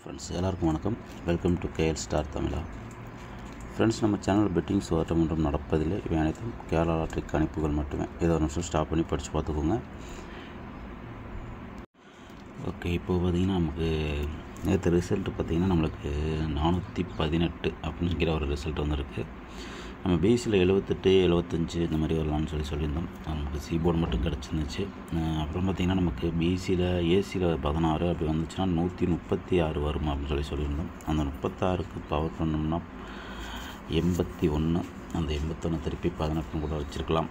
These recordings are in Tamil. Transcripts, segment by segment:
ஃப்ரெண்ட்ஸ் எல்லாருக்கும் வணக்கம் welcome to KL star Tamizha friends நம்ம சேனல் பெட்டிங்ஸ் ஓட்டம் ஒன்றும் நடப்பதில்லை இவை அனைத்தும் கேரளா லாட்ரி கணிப்புகள் மட்டுமே ஏதோ ஒரு நிமிஷம் ஸ்டாப் பண்ணி படித்து பார்த்துக்கோங்க ஓகே இப்போது பார்த்தீங்கன்னா நமக்கு நேற்று ரிசல்ட் பார்த்திங்கன்னா நம்மளுக்கு நானூற்றி பதினெட்டு அப்படிங்கிற ஒரு ரிசல்ட் வந்திருக்கு நம்ம பிஎஸ்சியில் எழுபத்தெட்டு எழுபத்தஞ்சு இந்த மாதிரி வரலாம்னு சொல்லி சொல்லியிருந்தோம் நமக்கு சிபோர்டு மட்டும் கிடச்சிருந்துச்சு அஹ் அப்புறம் பார்த்திங்கன்னா நமக்கு பிஎஸ்சியில் ஏசியில் பதினாறு அப்படி வந்துச்சுன்னா நூற்றி முப்பத்தி ஆறு வரும் அப்படின்னு சொல்லி சொல்லியிருந்தோம் அந்த முப்பத்தாறுக்கு பவர் பண்ணோம்னா எண்பத்தி ஒன்று அந்த எண்பத்தொன்று திருப்பி பதினெட்டுன்னு கூட வச்சுருக்கலாம்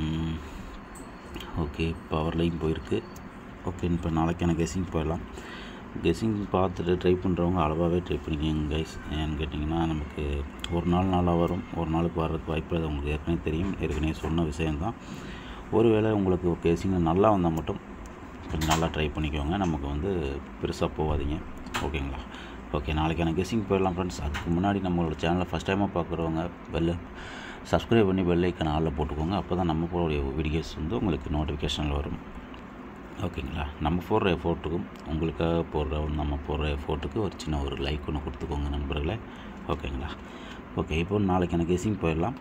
ஓகே பவர்லையும் போயிருக்கு ஓகே இப்போ நாளைக்கான கெஸிங் போயிடலாம் கெஸிங் பார்த்துட்டு ட்ரை பண்ணுறவங்க அளவாகவே ட்ரை பண்ணிக்கோங்க கைஸ் ஏன்னு கேட்டிங்கன்னா நமக்கு ஒரு நாள் நாளாக வரும் ஒரு நாளுக்கு வர்றதுக்கு வாய்ப்பு இல்லை உங்களுக்கு ஏற்கனவே தெரியும் ஏற்கனவே சொன்ன விஷயந்தான் ஒருவேளை உங்களுக்கு கெஸிங் நல்லா வந்தால் மட்டும் கொஞ்சம் நல்லா ட்ரை பண்ணிக்கோங்க நமக்கு வந்து பெருசாக போகாதீங்க ஓகேங்களா ஓகே நாளைக்கான கெஸிங் போயிடலாம் ஃப்ரெண்ட்ஸ் அதுக்கு முன்னாடி நம்மளோட சேனலை ஃபஸ்ட் டைமாக பார்க்குறவங்க பெல்ல சப்ஸ்கிரைப் பண்ணி பெல் ஐக்கன் ஆளில் போட்டுக்கோங்க அப்போ தான் நம்ம போகிற வீடியோஸ் வந்து உங்களுக்கு நோட்டிஃபிகேஷனில் வரும் ஓகேங்களா நம்ம போடுற எஃபோர்ட்டுக்கும் உங்களுக்காக போடுற நம்ம போடுற எஃபோர்ட்டுக்கு ஒரு சின்ன ஒரு லைக் ஒன்று கொடுத்துக்கோங்க நண்பர்களே ஓகேங்களா ஓகே இப்போ நாளைக்கு எனக்கு கெஸிங் போயிடலாம்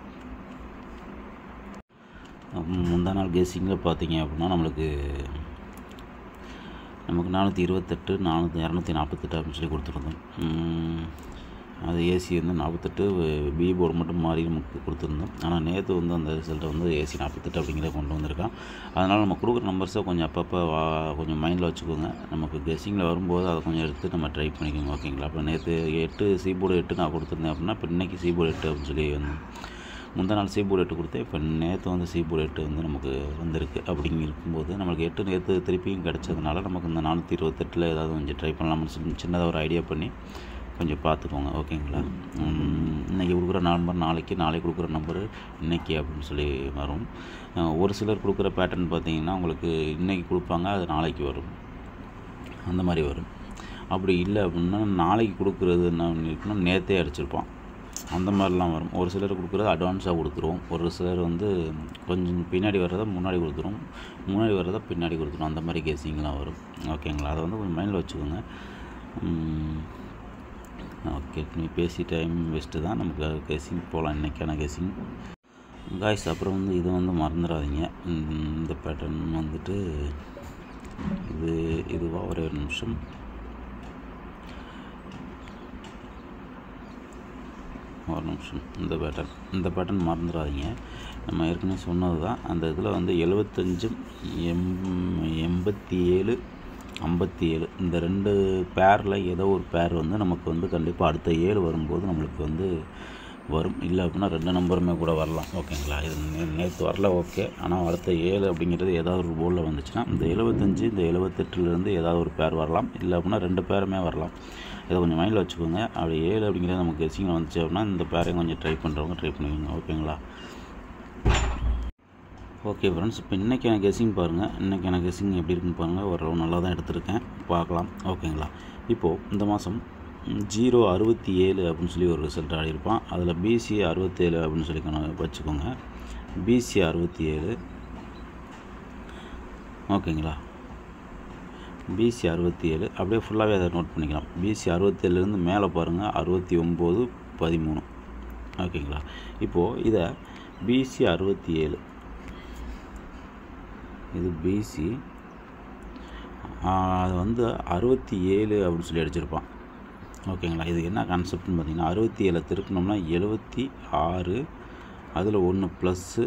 உம், முந்தா நாள் கெஸிங்கில் பார்த்தீங்க அப்படின்னா நம்மளுக்கு நமக்கு நானூற்றி இருபத்தெட்டு நானூற்றி இரநூத்தி நாற்பத்தெட்டு அப்படின்னு சொல்லி கொடுத்துருந்தோம் உம், அது ஏசி வந்து நாற்பத்தெட்டு பி போர்டு மட்டும் மாறி நமக்கு கொடுத்துருந்தோம் ஆனால் நேற்று வந்து அந்த ரிசல்ட்டை வந்து ஏசி நாற்பத்தெட்டு அப்படிங்கிறத கொண்டு வந்திருக்கான் அதனால் நம்ம கொடுக்குற நம்பர்ஸை கொஞ்சம் அப்பப்போ வா கொஞ்சம் மைண்டில் வச்சுக்கோங்க நமக்கு கெஸ்ஸிங்கில் வரும்போது அதை கொஞ்சம் எடுத்து நம்ம ட்ரை பண்ணிக்கோங்க ஓகேங்களா அப்போ நேற்று எட்டு சி போர்டு எட்டு நான் கொடுத்துருந்தேன் அப்படின்னா இப்போ இன்றைக்கி சி போர்டு எட்டு அப்படின்னு சொல்லி வந்து முந்தா நாள் சி போர்டு எட்டு கொடுத்தேன் இப்போ நேற்று வந்து சி போர்டு எட்டு வந்து நமக்கு வந்திருக்கு அப்படிங்க இருக்கும்போது நம்மளுக்கு எட்டு நேற்று திருப்பியும் கிடச்சதுனால நமக்கு இந்த நானூற்றி இருபத்தெட்டில் ஏதாவது கொஞ்சம் ட்ரை பண்ணலாம்னு சொல்லி சின்னதாக ஒரு ஐடியா பண்ணி கொஞ்சம் பார்த்துக்கோங்க ஓகேங்களா உம், இன்னைக்கு கொடுக்குற நம்பர் நாளைக்கு நாளைக்கு கொடுக்குற நம்பரு இன்னைக்கு அப்படின்னு சொல்லி வரும் அஹ் ஒரு சிலர் கொடுக்குற பேட்டர்ன் பார்த்தீங்கன்னா உங்களுக்கு இன்னைக்கு கொடுப்பாங்க அது நாளைக்கு வரும் அந்த மாதிரி வரும் அப்படி இல்லை அப்படின்னா நாளைக்கு கொடுக்குறது என்ன பண்ணியிருக்குன்னா நேற்றே அடிச்சிருப்பான் அந்த மாதிரிலாம் வரும் ஒரு சிலர் கொடுக்குறது அட்வான்ஸாக கொடுத்துருவோம் ஒரு சிலர் வந்து கொஞ்சம் பின்னாடி வர்றதை முன்னாடி கொடுத்துரும் முன்னாடி வர்றதை பின்னாடி கொடுத்துரும் அந்த மாதிரி கேசிங்லாம் வரும் ஓகேங்களா அதை வந்து கொஞ்சம் மைண்டில் வச்சுக்கோங்க உம், ஓகே நீ பேசி டைம் வேஸ்ட்டு தான் நமக்கு கேசிங் போகலாம் இன்றைக்கான கேசிங் காய்ஸ் அப்புறம் வந்து இதை வந்து மறந்துடாதீங்க இந்த- இந்த பேட்டர்ன் வந்துட்டு இது இதுவா ஒரே ஒரு நிமிஷம் ஒரு நிமிஷம் இந்த பேட்டர்ன் இந்த பேட்டர்ன் மறந்துடாதீங்க நம்ம ஏற்கனவே சொன்னது தான் அந்த இதில் வந்து எழுபத்தஞ்சு எம் எண்பத்தி ஏழு ஐம்பத்தி ஏழு இந்த ரெண்டு பேரில் ஏதோ ஒரு பேர் வந்து நமக்கு வந்து கண்டிப்பாக அடுத்த ஏழு வரும்போது நம்மளுக்கு வந்து வரும் இல்லை அப்படின்னா ரெண்டு நம்பருமே கூட வரலாம் ஓகேங்களா இது நே- நேற்று வரல ஓகே ஆனால் அடுத்த ஏழு அப்படிங்கிறது ஏதாவது ஒரு போர்டில் வந்துச்சுன்னா இந்த எழுபத்தஞ்சு இந்த எழுபத்தெட்டுலேருந்து ஏதாவது ஒரு பேர் வரலாம் இல்லை அப்படின்னா ரெண்டு பேருமே வரலாம் இதை கொஞ்சம் மைண்டில் வச்சுக்கோங்க அப்படி ஏழு அப்படிங்கிறது நமக்கு கெஸிங்கில் வந்துச்சு அப்படின்னா இந்த பேரையும் கொஞ்சம் ட்ரை பண்ணுறவங்க ட்ரை பண்ணிக்கோங்க ஓகேங்களா ஓகே ஃப்ரெண்ட்ஸ் இப்போ இன்றைக்கான கெஸிங் பாருங்கள் இன்றைக்கான கெஸிங் எப்படி இருக்குன்னு பாருங்கள் ஓரளவு நல்லா தான் எடுத்திருக்கேன் பார்க்கலாம் ஓகேங்களா இப்போது இந்த மாதம் ஜீரோ அறுபத்தி ஏழு அப்படின்னு சொல்லி ஒரு ரிசல்ட் ஆடியிருப்பான் அதில் பிசி அறுபத்தேழு அப்படின்னு சொல்லி கண- வச்சுக்கோங்க பிசி அறுபத்தி ஏழு ஓகேங்களா பிசி அறுபத்தி ஏழு அப்படியே ஃபுல்லாகவே அதை நோட் பண்ணிக்கலாம் பிசி அறுபத்தேழுலேருந்து மேலே பாருங்கள் அறுபத்தி ஒம்பது பதிமூணு ஓகேங்களா இப்போது இதை பிசி அறுபத்தி ஏழு இது பிசி அது வந்து அறுபத்தி ஏழு அப்படின்னு சொல்லி அடிச்சிருப்பான் ஓகேங்களா இது என்ன கான்செப்ட்னு பார்த்தீங்கன்னா அறுபத்தி ஏழை திருப்பினோம்னா எழுபத்தி ஆறு அதில் ஒன்று ப்ளஸ்ஸு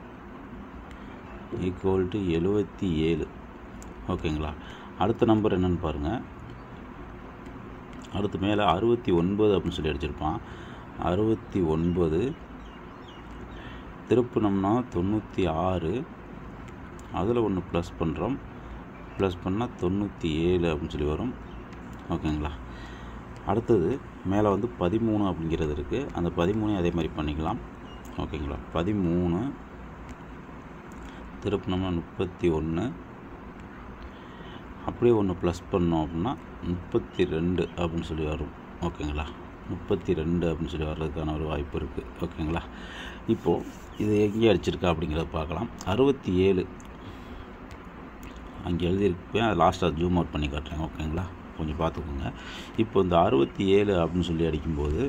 ஈக்குவல் டு எழுபத்தி ஏழு ஓகேங்களா அடுத்த நம்பர் என்னன்னு பாருங்கள் அடுத்து மேலே அறுபத்தி ஒன்பது அப்படின்னு சொல்லி அடிச்சிருப்பான் அறுபத்தி ஒன்பது திருப்பினோம்னா தொண்ணூற்றி ஆறு அதில் ஒன்று ப்ளஸ் பண்ணுறோம் ப்ளஸ் பண்ணால் தொண்ணூற்றி ஏழு அப்படின்னு சொல்லி வரும் ஓகேங்களா அடுத்தது மேலே வந்து பதிமூணு அப்படிங்கிறது இருக்குது அந்த பதிமூணையும் அதே மாதிரி பண்ணிக்கலாம் ஓகேங்களா பதிமூணு திருப்பினோம்னா முப்பத்தி ஒன்று அப்படியே ஒன்று ப்ளஸ் பண்ணோம் அப்படின்னா முப்பத்தி ரெண்டு அப்படின்னு சொல்லி வரும் ஓகேங்களா முப்பத்தி ரெண்டு அப்படின்னு சொல்லி வர்றதுக்கான ஒரு வாய்ப்பு இருக்குது ஓகேங்களா இப்போது இது எங்கே அடிச்சிருக்கா அப்படிங்கிறத பார்க்கலாம் அறுபத்தி ஏழு அங்கே எழுதியிருப்பேன் அதை லாஸ்ட்டாக ஜூம் அவுட் பண்ணி காட்டுறேன் ஓகேங்களா கொஞ்சம் பார்த்துக்கோங்க இப்போ இந்த அறுபத்தி ஏழு அப்படின்னு சொல்லி அடிக்கும்போது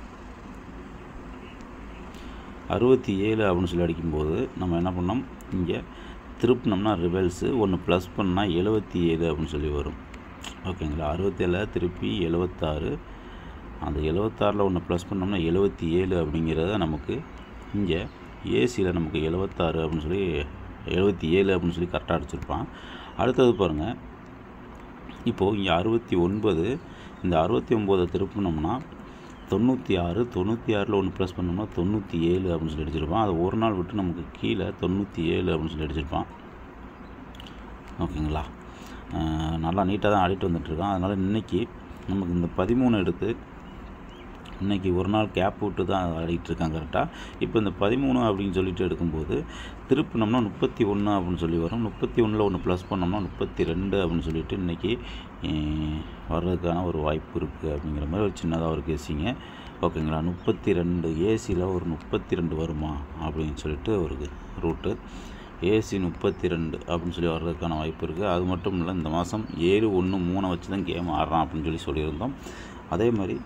அறுபத்தி ஏழு அப்படின்னு சொல்லி அடிக்கும்போது நம்ம என்ன பண்ணோம் இங்கே திருப்பினோம்னா ரிவல்ஸு ஒன்று ப்ளஸ் பண்ணால் எழுபத்தி ஏழு அப்படின்னு சொல்லி வரும் ஓகேங்களா அறுபத்தேழு திருப்பி எழுபத்தாறு அந்த எழுபத்தாறில் ஒன்று ப்ளஸ் பண்ணோம்னா எழுபத்தி ஏழு அப்படிங்கிறத நமக்கு இங்கே ஏசியில் நமக்கு எழுபத்தாறு அப்படின்னு சொல்லி எழுபத்தி ஏழு அப்படின்னு சொல்லி கரெக்டாக அடிச்சிருப்பான் அடுத்தது பாருங்கள் இப்போது இங்கே அறுபத்தி ஒன்பது இந்த அறுபத்தி ஒம்போதை திருப்பினோம்னா தொண்ணூற்றி ஆறு தொண்ணூற்றி ஆறில் ஒன்று ப்ளஸ் பண்ணோம்னா தொண்ணூற்றி ஏழு அப்படின்னு சொல்லி அடிச்சிருப்பான் அதை ஒரு நாள் விட்டு நமக்கு கீழே தொண்ணூற்றி ஏழு அப்படின்னு சொல்லி அடிச்சிருப்பான் ஓகேங்களா அஹ் நல்லா நீட்டாக தான் ஆடிட்டு வந்துட்டுருக்கான் அதனால் இன்றைக்கி நமக்கு இந்த பதிமூணு எடுத்து இன்றைக்கி ஒரு நாள் கேப் விட்டு தான் ஆடிட்டு இருக்கான் கரெக்டாக இப்போ இந்த பதிமூணு அப்படின்னு சொல்லிட்டு எடுக்கும்போது திருப்பினோம்னா முப்பத்தி ஒன்று அப்படின்னு சொல்லி வரும் முப்பத்தி ஒன்றில் ஒன்று ப்ளஸ் பண்ணோம்னா முப்பத்தி ரெண்டு அப்படின்னு சொல்லிட்டு இன்றைக்கி வர்றதுக்கான ஒரு வாய்ப்பு இருக்குது அப்படிங்கிற மாதிரி ஒரு சின்னதாக ஒரு கேசிங்க ஓகேங்களா முப்பத்தி ரெண்டு ஏசியில் ஒரு முப்பத்தி ரெண்டு வருமா அப்படின்னு சொல்லிட்டு ஒரு ரூட்டு ஏசி முப்பத்தி ரெண்டு அப்படின்னு சொல்லி வர்றதுக்கான வாய்ப்பு இருக்குது அது மட்டும் இல்லை இந்த மாதம் ஏழு ஒன்று மூணை வச்சு தான் கேம் ஆடுறான் அப்படின்னு சொல்லி சொல்லியிருந்தோம் அதே மாதிரி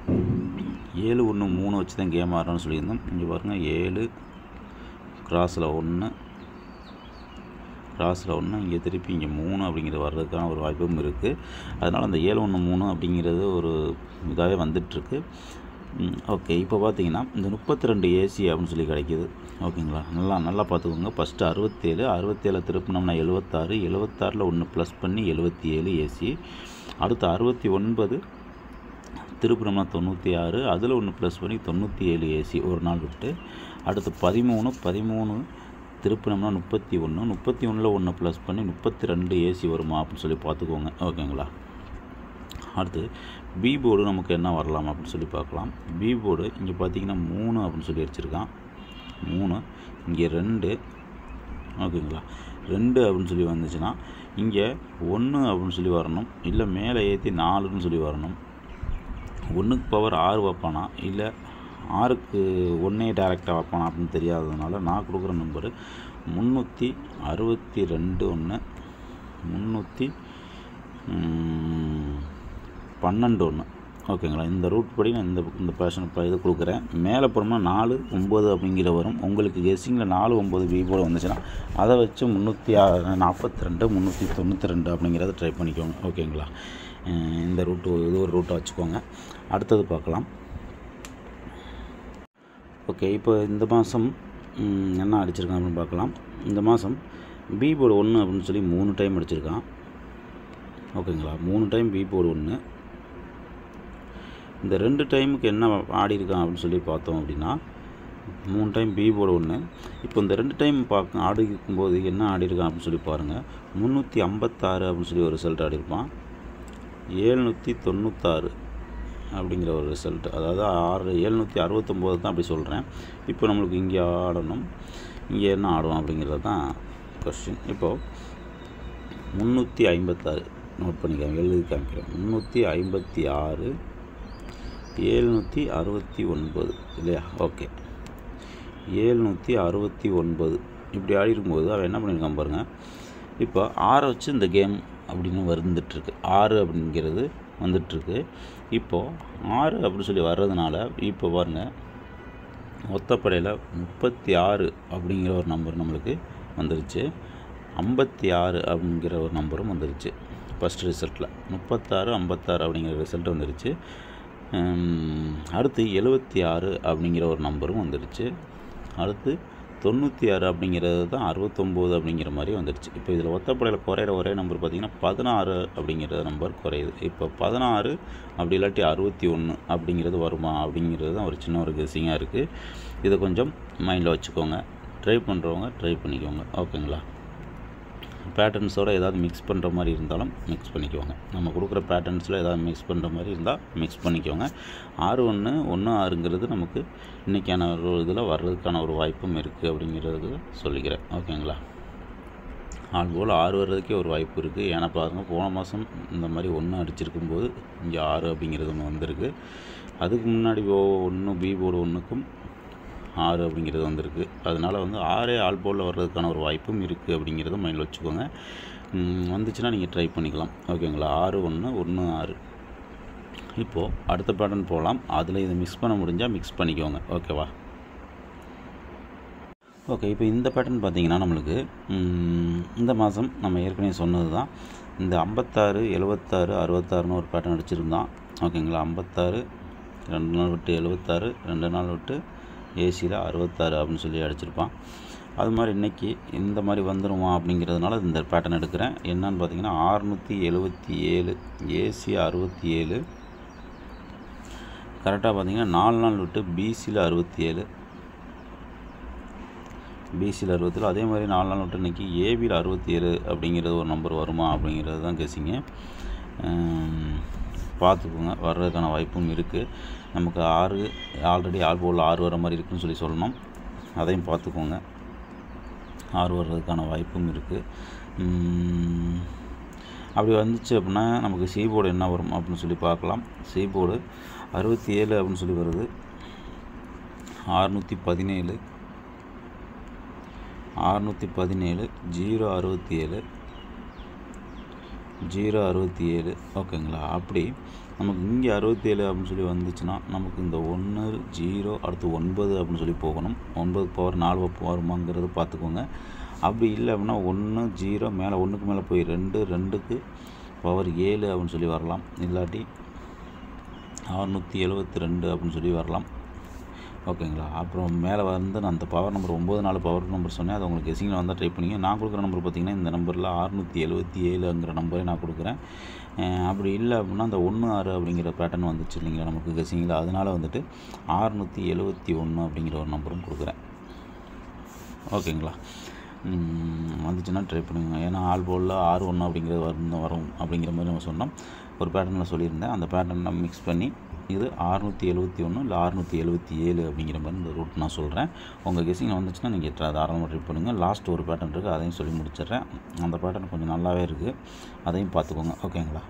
ஏழு ஒன்று மூணு வச்சு தான் கேம் ஆடுறான்னு சொல்லியிருந்தோம் இங்கே பாருங்கள் ஏழு கிராஸில் ஒன்று கிராஸில் ஒன்று இங்கே திருப்பி இங்கே மூணு அப்படிங்கிறது வர்றதுக்கான ஒரு வாய்ப்பும் இருக்குது அதனால் அந்த ஏழு ஒன்று மூணு அப்படிங்கிறது ஒரு இதாகவே வந்துட்டுருக்கு ஓகே இப்போ பார்த்தீங்கன்னா இந்த முப்பத்தி ரெண்டு ஏசி அப்படின்னு சொல்லி கிடைக்கிது ஓகேங்களா நல்லா நல்லா பார்த்துக்கோங்க ஃபஸ்ட்டு அறுபத்தேழு அறுபத்தேழு திருப்பினோம்னா எழுபத்தாறு எழுபத்தாறில் ஒன்று ப்ளஸ் பண்ணி எழுபத்தி ஏழு ஏசி அடுத்து அறுபத்தி ஒன்பது திருப்புறம்னா தொண்ணூற்றி ஆறு அதில் ஒன்று ப்ளஸ் பண்ணி தொண்ணூற்றி ஏழு ஏசி ஒரு நாள் விட்டு அடுத்து பதிமூணு பதிமூணு திருப்பினம்னா முப்பத்தி ஒன்று முப்பத்தி ஒன்றில் ஒன்று ப்ளஸ் பண்ணி முப்பத்தி ரெண்டு ஏசி வருமா அப்படின்னு சொல்லி பார்த்துக்கோங்க ஓகேங்களா அடுத்து பி போர்டு நமக்கு என்ன வரலாம் அப்படின்னு சொல்லி பார்க்கலாம் பி போர்டு இங்கே பார்த்தீங்கன்னா மூணு அப்படின்னு சொல்லி அடிச்சிருக்கான் மூணு இங்கே ரெண்டு ஓகேங்களா ரெண்டு அப்படின்னு சொல்லி வந்துச்சுன்னா இங்கே ஒன்று அப்படின்னு சொல்லி வரணும் இல்லை மேலே ஏற்றி நாலுன்னு சொல்லி வரணும் ஒன்றுக்கு பவர் ஆறு வைப்பானா இல்லை ஆறுக்கு ஒன்றே டேரெக்டாக வைப்பானா அப்படின்னு தெரியாததுனால நான் கொடுக்குற நம்பரு முந்நூற்றி அறுபத்தி ரெண்டு ஒன்று முந்நூற்றி பன்னெண்டு ஒன்று ஓகேங்களா இந்த ரூட் படி நான் இந்த இந்த பேஷன் இப்போ இது கொடுக்குறேன் மேலே போனோம்னா நாலு ஒம்பது அப்படிங்கிற வரும் உங்களுக்கு கெஸ்ஸிங்கில் நாலு ஒம்பது பி போல் வந்துச்சுன்னா அதை வச்சு முந்நூற்றி நாற்பத்தி ரெண்டு முந்நூற்றி தொண்ணூற்றி ரெண்டு அப்படிங்கிறத ட்ரை பண்ணிக்கோங்க ஓகேங்களா அஹ் இந்த ரூட்டு இது ஒரு ரூட்டை வச்சுக்கோங்க அடுத்தது பார்க்கலாம் ஓகே இப்போ இந்த மாதம் என்ன அடிச்சிருக்கான் அப்படின்னு பார்க்கலாம் இந்த மாதம் பி போர்டு ஒன்று அப்படின்னு சொல்லி மூணு டைம் அடிச்சிருக்கான் ஓகேங்களா மூணு டைம் பி போர்டு ஒன்று இந்த ரெண்டு டைமுக்கு என்ன ஆடி இருக்கான் அப்படின்னு சொல்லி பார்த்தோம் அப்படின்னா மூணு டைம் பி போர்டு ஒன்று இப்போ இந்த ரெண்டு டைம் பார்க்க ஆடி இருக்கும்போது என்ன ஆடி இருக்கான் அப்படின்னு சொல்லி பாருங்கள் முந்நூற்றி ஐம்பத்தாறு அப்படின்னு சொல்லி ஒரு ரிசல்ட் ஆடி இருப்பான் ஏழ்நூற்றி தொண்ணூத்தாறு அப்படிங்கிற ஒரு ரிசல்ட் அதாவது ஆறு எழுநூற்றி அறுபத்தொம்போது தான் அப்படி சொல்கிறேன் இப்போ நம்மளுக்கு இங்கே ஆடணும் இங்கே என்ன ஆடுவோம் அப்படிங்கிறது தான் கொஸ்டின் இப்போது முந்நூற்றி ஐம்பத்தாறு நோட் பண்ணிக்காங்க எழுதி காமிக்கிறேன் முந்நூற்றி ஐம்பத்தி ஆறு ஏழ்நூற்றி அறுபத்தி ஒன்பது இல்லையா ஓகே ஏழ்நூற்றி அறுபத்தி ஒன்பது இப்படி ஆடி இருக்கும்போது அவன் என்ன பண்ணியிருக்கான் பாருங்கள் இப்போ ஆறை வச்சு இந்த கேம் அப்படின்னு வந்துட்டுருக்கு ஆறு அப்படிங்கிறது வந்துட்டுருக்கு இப்போது ஆறு அப்படின்னு சொல்லி வர்றதுனால இப்போ பாருங்கள் ஒத்தப்படையில் முப்பத்தி ஆறு அப்படிங்கிற ஒரு நம்பர் நம்மளுக்கு வந்துருச்சு ஐம்பத்தி ஆறு அப்படிங்கிற ஒரு நம்பரும் வந்துருச்சு ஃபஸ்ட் ரிசல்ட்டில் முப்பத்தாறு ஐம்பத்தாறு அப்படிங்கிற ரிசல்ட் வந்துருச்சு ஹம், அடுத்து எழுபத்தி ஆறு அப்படிங்கிற ஒரு நம்பரும் வந்துருச்சு அடுத்து தொண்ணூற்றி ஆறு அப்படிங்கிறது தான் அறுபத்தொம்போது அப்படிங்கிற மாதிரி வந்துடுச்சு இப்போ இதில் ஒத்தப்படையில் குறையிற ஒரே நம்பர் பார்த்திங்கன்னா பதினாறு அப்படிங்கிற நம்பர் குறையுது இப்போ பதினாறு அப்படி இல்லாட்டி அறுபத்தி ஒன்று அப்படிங்கிறது வருமா அப்படிங்கிறது தான் ஒரு சின்ன ஒரு கெஸ்ஸிங்காக இருக்குது இதை கொஞ்சம் மைண்டில் வச்சுக்கோங்க ட்ரை பண்ணுறவங்க ட்ரை பண்ணிக்கோங்க ஓகேங்களா பேட்டர்ன்ஸோடு ஏதாவது மிக்ஸ் பண்ணுற மாதிரி இருந்தாலும் மிக்ஸ் பண்ணிக்கோங்க நம்ம கொடுக்குற பேட்டர்ன்ஸில் ஏதாவது மிக்ஸ் பண்ணுற மாதிரி இருந்தால் மிக்ஸ் பண்ணிக்கோங்க ஆறு ஒன்று ஒன்று ஆறுங்கிறது நமக்கு இன்றைக்கான ஒரு இதில் வர்றதுக்கான ஒரு வாய்ப்பும் இருக்குது அப்படிங்கிறது சொல்லிக்கிறேன் ஓகேங்களா ஆள் போல் ஆறு வர்றதுக்கே ஒரு வாய்ப்பு இருக்குது ஏன்னா பாருங்கள் போன மாதம் இந்த மாதிரி ஒன்று அடிச்சிருக்கும்போது இங்கே ஆறு அப்படிங்கிறது ஒன்று வந்திருக்கு அதுக்கு முன்னாடி ஓ ஒன்று பி போர்டு ஒன்றுக்கும் ஆறு அப்படிங்கிறது வந்திருக்கு அதனால் வந்து ஆறே ஆல் போலில் வர்றதுக்கான ஒரு வாய்ப்பும் இருக்குது அப்படிங்கிறத மைண்டில் வச்சுக்கோங்க ம், வந்துச்சுன்னா நீங்கள் ட்ரை பண்ணிக்கலாம் ஓகேங்களா ஆறு ஒன்று ஒன்று ஆறு இப்போது அடுத்த பேட்டர்ன் போகலாம் அதில் இதை மிக்ஸ் பண்ண முடிஞ்சால் மிக்ஸ் பண்ணிக்கோங்க ஓகேவா ஓகே இப்போ இந்த பேட்டர்ன் பார்த்தீங்கன்னா நம்மளுக்கு ம், இந்த மாதம் நம்ம ஏற்கனவே சொன்னது தான் இந்த ஐம்பத்தாறு எழுபத்தாறு அறுபத்தாறுன்னு ஒரு பேட்டர்ன் அடிச்சிருந்தான் ஓகேங்களா ஐம்பத்தாறு ரெண்டு நாள் விட்டு எழுபத்தாறு ரெண்டு நாள் விட்டு ஏசியில் அறுபத்தாறு அப்படின்னு சொல்லி அடிச்சிருப்பான் அது மாதிரி இன்றைக்கி இந்த மாதிரி வந்துருமா அப்படிங்கிறதுனால இந்த பேட்டர்ன் எடுக்கிறேன் என்னன்னு பார்த்தீங்கன்னா ஆறுநூற்றி எழுபத்தி ஏழு ஏசி அறுபத்தி ஏழு கரெக்டாக பார்த்தீங்கன்னா நாலு நாள் விட்டு பிசியில் அறுபத்தி ஏழு பிசியில் அறுபத்தில் அதே மாதிரி நாலு நாள் விட்டு இன்றைக்கி ஏபியில் அறுபத்தி ஏழு அப்படிங்கிறது ஒரு நம்பர் வருமா அப்படிங்கிறது தான் கேசிங்க பார்த்துக்கோங்க வர்றதுக்கான வாய்ப்பும் இருக்குது நமக்கு ஆறு ஆல்ரெடி ஆல் போல் ஆறு வர மாதிரி இருக்குன்னு சொல்லி சொல்லணும் அதையும் பார்த்துக்கோங்க ஆறு வர்றதுக்கான வாய்ப்பும் இருக்குது அப்படி வந்துச்சு அப்படின்னா நமக்கு சி போர்டு என்ன வரும் அப்படின்னு சொல்லி பார்க்கலாம் சி போர்டு அறுபத்தி ஏழு அப்படின்னு சொல்லி வருது ஆறுநூற்றி பதினேழு ஆறுநூற்றி பதினேழு ஜீரோ அறுபத்தி ஏழு ஜீரோ அறுபத்தி ஏழு ஓகேங்களா அப்படி நமக்கு இங்கே அறுபத்தி ஏழு அப்படின்னு சொல்லி வந்துச்சுன்னா நமக்கு இந்த ஒன்று ஜீரோ அடுத்து ஒன்பது அப்படின்னு சொல்லி போகணும் ஒன்பது பவர் நாலு வருமாங்கிறது பார்த்துக்கோங்க அப்படி இல்லை அப்படின்னா ஒன்று ஜீரோ மேலே ஒன்றுக்கு மேலே போய் ரெண்டு ரெண்டுக்கு பவர் ஏழு அப்படின்னு சொல்லி வரலாம் இல்லாட்டி அறுநூற்றி எழுபத்தி ரெண்டு அப்படின்னு சொல்லி வரலாம் ஓகேங்களா அப்புறம் மேலே வந்து நான் அந்த பவர் நம்பர் ஒம்பது நாலு பவர் நம்பர் சொன்னேன் அது உங்களுக்கு கெசிங்கில் வந்தால் ட்ரை பண்ணிங்க நான் கொடுக்குற நம்பர் பார்த்தீங்கன்னா இந்த நம்பரில் அறுநூற்றி எழுபத்தி ஏழுங்கிற நம்பரே நான் கொடுக்குறேன் அஹ் அப்படி இல்லை அப்படின்னா அந்த ஒன்று ஆறு அப்படிங்கிற பேட்டர்ன் வந்துச்சு இல்லைங்களா நமக்கு கெசிங்கில் அதனால் வந்துட்டு ஆறுநூற்றி எழுபத்தி ஒன்று அப்படிங்கிற ஒரு நம்பரும் கொடுக்குறேன் ஓகேங்களா ம், வந்துச்சுன்னா ட்ரை பண்ணுங்க ஏன்னா ஆல் போலில் ஆறு ஒன்று அப்படிங்கிறது வரும் வரும் அப்படிங்கிற மாதிரி நம்ம சொன்னோம் ஒரு பேட்டர்னில் சொல்லியிருந்தேன் அந்த பேட்டர்னை மிக்ஸ் பண்ணி இது அறுநூற்றி எழுபத்தி ஒன்று இல்லை அறுநூற்றி எழுபத்தி ஏழு அப்படிங்கிற மாதிரி இந்த ரூட் நான் சொல்கிறேன் உங்கள் கெஸிங் வந்துச்சுன்னா நீங்கள் தாராளமாக ட்ரை பண்ணுங்கள் லாஸ்ட் ஒரு பேட்டர்ன் இருக்குது அதையும் சொல்லி முடிச்சிடுறேன் அந்த பேட்டர்ன் கொஞ்சம் நல்லாவே இருக்குது அதையும் பார்த்துக்கோங்க ஓகேங்களா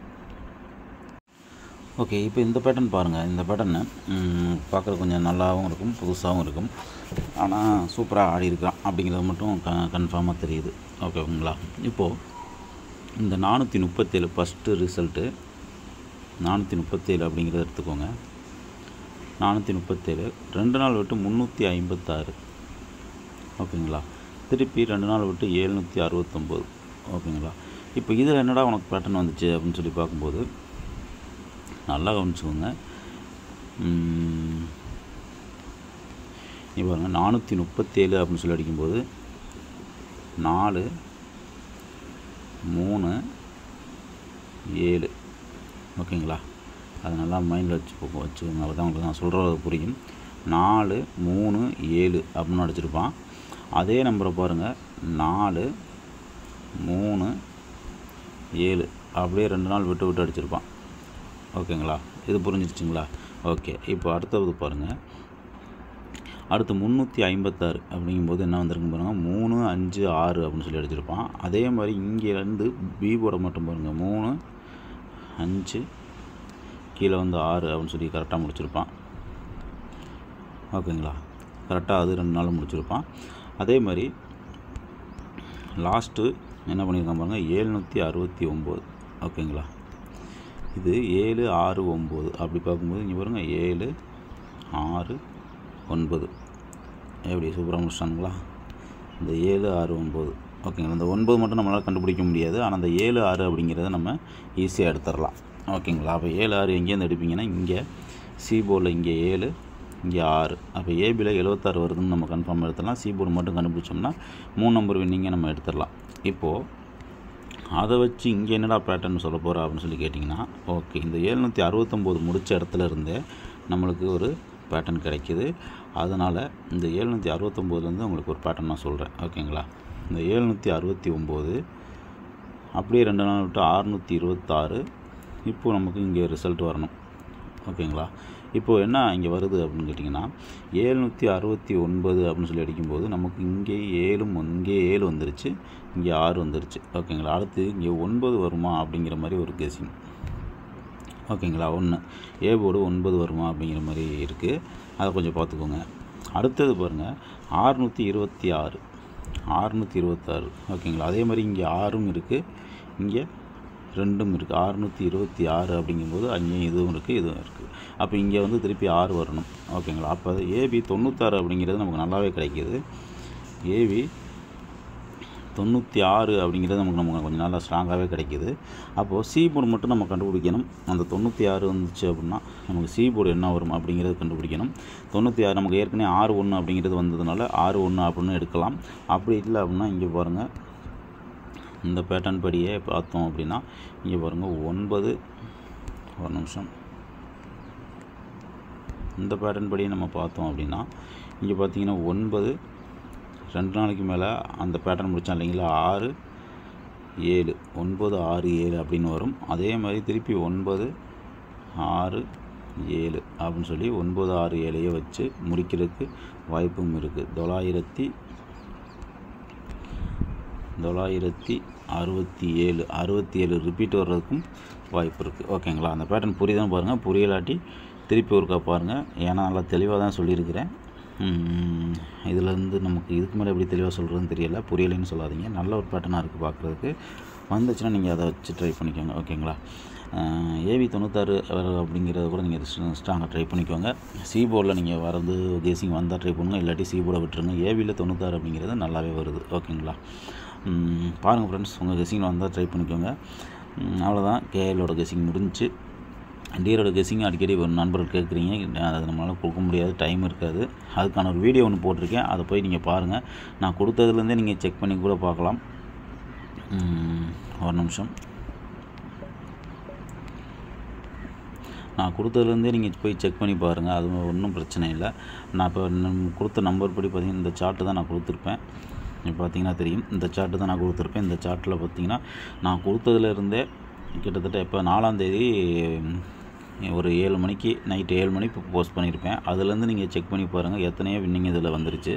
ஓகே இப்போ இந்த பேட்டர்ன் பாருங்கள் இந்த பேட்டர்னு பார்க்குறது கொஞ்சம் நல்லாவும் இருக்கும் புதுசாகவும் இருக்கும் ஆனால் சூப்பராக ஆடி இருக்கான் அப்படிங்கிறது மட்டும் க கன்ஃபார்மாக தெரியுது ஓகேங்களா இப்போது இந்த நானூற்றி முப்பத்தேழு ஃபஸ்ட்டு ரிசல்ட்டு நானூற்றி முப்பத்தேழு அப்படிங்கிறத எடுத்துக்கோங்க நானூற்றி முப்பத்தேழு ரெண்டு நாள் விட்டு முந்நூற்றி ஐம்பத்தாறு ஓகேங்களா திருப்பி ரெண்டு நாள் விட்டு ஏழ்நூற்றி அறுபத்தொம்போது ஓகேங்களா இப்போ இதில் என்னடா உனக்கு பேட்டர்ன் வந்துச்சு அப்படின்னு சொல்லி பார்க்கும்போது நல்லா கவனிச்சுக்கோங்க இப்போ பாருங்க நானூற்றி முப்பத்தேழு அப்படின்னு சொல்லி அடிக்கும்போது நாலு மூணு ஏழு ஓகேங்களா அது நல்லா மைண்டில் வச்சு வச்சுக்கோங்க அப்போ தான் உங்களுக்கு நான் சொல்கிறது புரியும் நாலு மூணு ஏழு அப்படின்னு அடிச்சிருப்பான் அதே நம்பரை பாருங்கள் நாலு மூணு ஏழு அப்படியே ரெண்டு நாள் விட்டு விட்டு அடிச்சிருப்பான் ஓகேங்களா இது புரிஞ்சிருச்சுங்களா ஓகே இப்போ அடுத்தது பாருங்கள் அடுத்து முந்நூற்றி ஐம்பத்தாறு அப்படிங்கும்போது என்ன வந்திருக்கு பாருங்கள் மூணு அஞ்சு ஆறு அப்படின்னு சொல்லி அடிச்சிருப்பான் அதே மாதிரி இங்கேருந்து பி போர்டை மட்டும் பாருங்கள் மூணு அஞ்சு கீழே வந்து ஆறு அப்படின்னு சொல்லி கரெக்டாக முடிச்சிருப்பான் ஓகேங்களா கரெக்டாக அது ரெண்டு நாள் முடிச்சிருப்பான் அதே மாதிரி லாஸ்ட்டு என்ன பண்ணியிருக்கான் பாருங்கள் ஏழ்நூற்றி அறுபத்தி ஒம்பது ஓகேங்களா இது ஏழு ஆறு ஒம்பது அப்படி பார்க்கும்போது இங்கே பாருங்கள் ஏழு ஆறு ஒன்பது எப்படி சூப்பராக முடிச்சிட்டானுங்களா இந்த ஏழு ஆறு ஒம்பது ஓகேங்களா இந்த ஒன்பது மட்டும் நம்மளால் கண்டுபிடிக்க முடியாது ஆனால் அந்த ஏழு ஆறு அப்படிங்கிறத நம்ம ஈஸியாக எடுத்துடலாம் ஓகேங்களா அப்போ ஏழு ஆறு எங்கேருந்து எடுப்பீங்கன்னா இங்கே சி போர்டில் இங்கே ஏழு இங்கே ஆறு அப்போ ஏபியில் எழுபத்தாறு வருதுன்னு நம்ம கன்ஃபார்ம் எடுத்துடலாம் சி போர்டு மட்டும் கண்டுபிடிச்சோம்னா மூணு நம்பர் வின்னிங்கை நம்ம எடுத்துடலாம் இப்போது அதை வச்சு இங்கே என்னடா பேட்டர்ன் சொல்ல போகிறா அப்படின்னு சொல்லி கேட்டிங்கன்னா ஓகே இந்த ஏழ்நூற்றி அறுபத்தொம்போது முடித்த இடத்துல இருந்தே நம்மளுக்கு ஒரு பேட்டர்ன் கிடைக்கிது அதனால் இந்த ஏழ்நூற்றி அறுபத்தொம்போதுலேருந்து உங்களுக்கு ஒரு பேட்டர்ன் நான் சொல்கிறேன் ஓகேங்களா இந்த ஏழ்நூற்றி அறுபத்தி ஒம்பது அப்படியே ரெண்டு நாள் விட்டு அறுநூற்றி இருபத்தாறு இப்போது நமக்கு இங்கே ரிசல்ட் வரணும் ஓகேங்களா இப்போது என்ன இங்கே வருது அப்படின்னு கேட்டிங்கன்னா ஏழ்நூற்றி அறுபத்தி ஒன்பது அப்படின்னு சொல்லி அடிக்கும்போது நமக்கு இங்கே ஏழும் வந்து- இங்கே ஏழு வந்துருச்சு இங்கே ஆறு வந்துருச்சு ஓகேங்களா அடுத்து இங்கே ஒன்பது வருமா அப்படிங்கிற மாதிரி ஒரு கெஸிங் ஓகேங்களா ஒன்று ஏ போர்டு ஒன்பது வருமா அப்படிங்கிற மாதிரி இருக்குது அதை கொஞ்சம் பார்த்துக்கோங்க அடுத்தது பாருங்கள் ஆறுநூற்றி இருபத்தி ஆறு ஆறுநூற்றி இருபத்தாறு ஓகேங்களா அதே மாதிரி இங்கே ஆறும் இருக்குது இங்கே ரெண்டும் இருக்குது அறுநூற்றி இருபத்தி ஆறு அப்படிங்கும்போது அங்கேயும் இதுவும் இருக்குது இதுவும் இருக்குது அப்போ இங்கே வந்து திருப்பி ஆறு வரணும் ஓகேங்களா அப்போ ஏபி தொண்ணூத்தாறு அப்படிங்கிறது நமக்கு நல்லாவே கிடைக்கிது ஏபி தொண்ணூற்றி ஆறு அப்படிங்கிறது நமக்கு நமக்கு கொஞ்சம் நல்லா ஸ்ட்ராங்காகவே கிடைக்கிது அப்போது சி போர்டு மட்டும் நம்ம கண்டுபிடிக்கணும் அந்த தொண்ணூற்றி ஆறு வந்துச்சு அப்படின்னா நமக்கு சி போர்டு என்ன வரும் அப்படிங்கிறது கண்டுபிடிக்கணும் தொண்ணூற்றி ஆறு நமக்கு ஏற்கனவே ஆறு ஒன்று அப்படிங்கிறது வந்ததுனால ஆறு ஒன்று அப்படின்னு எடுக்கலாம் அப்படி இல்லை அப்படின்னா இங்கே பாருங்கள் இந்த பேட்டர்ன் படியே பார்த்தோம் அப்படின்னா இங்கே பாருங்கள் ஒன்பது ஒரு நிமிஷம் இந்த பேட்டர்ன் படியே நம்ம பார்த்தோம் அப்படின்னா இங்கே பார்த்தீங்கன்னா ஒன்பது ரெண்டு நாளைக்கு மேலே அந்த பேட்டர்ன் முடித்தோம் இல்லைங்களா ஆறு ஏழு ஒன்பது ஆறு ஏழு அப்படின்னு வரும் அதே மாதிரி திருப்பி ஒன்பது ஆறு ஏழு அப்படின்னு சொல்லி ஒன்பது ஆறு ஏழையே வச்சு முடிக்கிறதுக்கு வாய்ப்பும் இருக்குது தொள்ளாயிரத்தி தொள்ளாயிரத்தி அறுபத்தி ஏழு அறுபத்தி ஏழு ரிப்பீட் வர்றதுக்கும் வாய்ப்பு இருக்குது ஓகேங்களா அந்த பேட்டர்ன் புரியுதான்னு பாருங்கள் புரியலாட்டி திருப்பி ஒருக்கா பாருங்கள் ஏன்னா நல்லா தெளிவாக தான் சொல்லியிருக்கிறேன் இதுலேருந்து நமக்கு இதுக்கு மேலே எப்படி தெளிவாக சொல்கிறதுன்னு தெரியல புரியலைன்னு சொல்லாதீங்க நல்ல ஒரு பேட்டர்னாக இருக்குது பார்க்குறதுக்கு வந்துச்சுன்னா நீங்கள் அதை வச்சு ட்ரை பண்ணிக்கோங்க ஓகேங்களா ஏவி தொண்ணூத்தாறு அப்படிங்கிறத கூட நீங்கள் ஸ்ட்ராங்காக ட்ரை பண்ணிக்கோங்க சி போர்டில் நீங்கள் வரது கேசிங் வந்தால் ட்ரை பண்ணுங்கள் இல்லாட்டி சி போர்டை விட்டுருங்க ஏவியில் தொண்ணூத்தாறு அப்படிங்கிறது நல்லாவே வருது ஓகேங்களா பாருங்கள் ஃப்ரெண்ட்ஸ் உங்கள் கெஸிங் வந்தால் ட்ரை பண்ணிக்கோங்க அவ்வளோதான் கேஎலோட கெஸிங் முடிஞ்சு டியரோட கெஸிங் அடிக்கடி ஒரு நண்பர்கள் கேட்குறீங்க அதை நம்மளால் கொடுக்க முடியாது டைம் இருக்காது அதுக்கான ஒரு வீடியோ ஒன்று போட்டிருக்கேன் அதை போய் நீங்கள் பாருங்கள் நான் கொடுத்ததுலேருந்தே நீங்கள் செக் பண்ணி கூட பார்க்கலாம் ஒரு நிமிஷம் நான் கொடுத்ததுலேருந்தே நீங்கள் போய் செக் பண்ணி பாருங்கள் அது ஒன்றும் பிரச்சனை இல்லை நான் இப்போ கொடுத்த நம்பர் படி பார்த்திங்கன்னா இந்த சார்ட்டு தான் நான் கொடுத்துருப்பேன் இப்போ பார்த்தீங்கன்னா தெரியும் இந்த சார்ட்டு தான் நான் கொடுத்துருப்பேன் இந்த சார்ட்டில் பார்த்தீங்கன்னா நான் கொடுத்ததுலேருந்தே கிட்டத்தட்ட இப்போ நாலாந்தேதி ஒரு ஏழு மணிக்கு நைட்டு ஏழு மணிக்கு போஸ்ட் பண்ணியிருப்பேன் அதுலேருந்து நீங்கள் செக் பண்ணி பாருங்கள் எத்தனையோ வின்னிங் இதில் வந்துருச்சு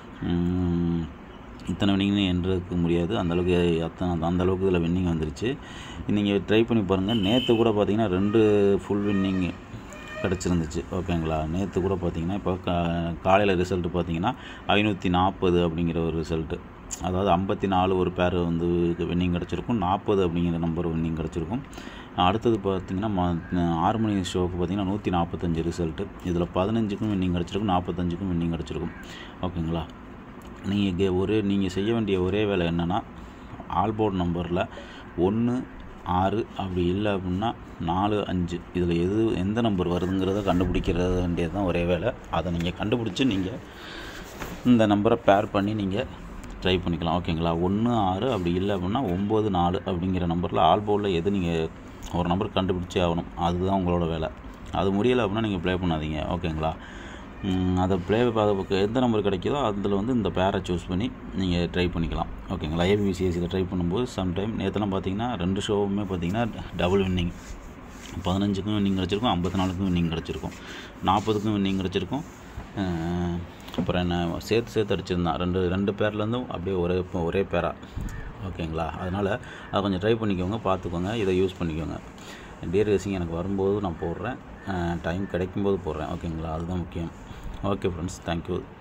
இத்தனை வின்னிங்னு என்றதுக்கு முடியாது அந்தளவுக்கு அத்தனை அந்தளவுக்கு இதில் வின்னிங் வந்துருச்சு நீங்கள் ட்ரை பண்ணி பாருங்கள் நேற்று கூட பார்த்தீங்கன்னா ரெண்டு ஃபுல் வின்னிங் கிடச்சிருந்துச்சு ஓகேங்களா நேற்று கூட பார்த்தீங்கன்னா இப்போ கா காலையில் ரிசல்ட்டு பார்த்தீங்கன்னா ஐநூற்றி நாற்பது அப்படிங்கிற ஒரு ரிசல்ட்டு அதாவது ஐம்பத்தி நாலு ஒரு பேர் வந்து வின்னிங் கிடச்சிருக்கும் நாற்பது அப்படிங்கிற நம்பர் வின்னிங் கிடச்சிருக்கும் அடுத்தது பார்த்திங்கன்னா ம ஆறு மணி ஷோவுக்கு பார்த்திங்கன்னா நூற்றி நாற்பத்தஞ்சு ரிசல்ட்டு இதில் பதினஞ்சுக்கும் வின்னிங் கிடச்சிருக்கும் நாற்பத்தஞ்சுக்கும் வின்னிங் கிடச்சிருக்கும் ஓகேங்களா நீங்கள் கே ஒரே நீங்கள் செய்ய வேண்டிய ஒரே வேலை என்னென்னா ஆல்போர்ட் நம்பரில் ஒன்று ஆறு அப்படி இல்லை அப்படின்னா நாலு அஞ்சு இதில் எது எந்த நம்பர் வருதுங்கிறத கண்டுபிடிக்கிறது வேண்டியது தான் ஒரே வேலை அதை நீங்கள் கண்டுபிடிச்சி நீங்கள் இந்த நம்பரை பேர் பண்ணி நீங்கள் ட்ரை பண்ணிக்கலாம் ஓகேங்களா ஒன்று ஆறு அப்படி இல்லை அப்படின்னா ஒம்பது நாலு அப்படிங்கிற நம்பரில் ஆல்போர்டில் எது நீங்கள் ஒரு நம்பர் கண்டுபிடிச்சே ஆகணும் அதுதான் உங்களோட வேலை அது முடியலை அப்படின்னா நீங்கள் ப்ளே பண்ணாதீங்க ஓகேங்களா அதை ப்ளே பார்க்க எந்த நம்பர் கிடைக்குதோ அதில் வந்து இந்த பேரை சூஸ் பண்ணி நீங்கள் ட்ரை பண்ணிக்கலாம் ஓகேங்களா ஏபிசிஎஸ்சியில் ட்ரை பண்ணும்போது சம்டைம் நேற்றுலாம் பார்த்தீங்கன்னா ரெண்டு ஷோவுமே பார்த்தீங்கன்னா டபுள் வின்னிங் பதினஞ்சுக்கும் வின்னிங் கிடச்சிருக்கும் ஐம்பத்தி நாலுக்கும் வின்னிங் கிடச்சிருக்கும் நாற்பதுக்கும் வின்னிங் கிடச்சிருக்கும் அப்புறம் என்ன சேர்த்து சேர்த்து அடிச்சிருந்தான் ரெண்டு ரெண்டு பேர்லேருந்தும் அப்படியே ஒரே ஒரே பேரா ஓகேங்களா அதனால் அதை கொஞ்சம் ட்ரை பண்ணிக்கோங்க பார்த்துக்கோங்க இதை யூஸ் பண்ணிக்கோங்க டியர் ரேசிங் எனக்கு வரும்போது நான் போடுறேன் டைம் கிடைக்கும்போது போடுறேன் ஓகேங்களா அதுதான் முக்கியம் ஓகே ஃப்ரெண்ட்ஸ் தேங்க்யூ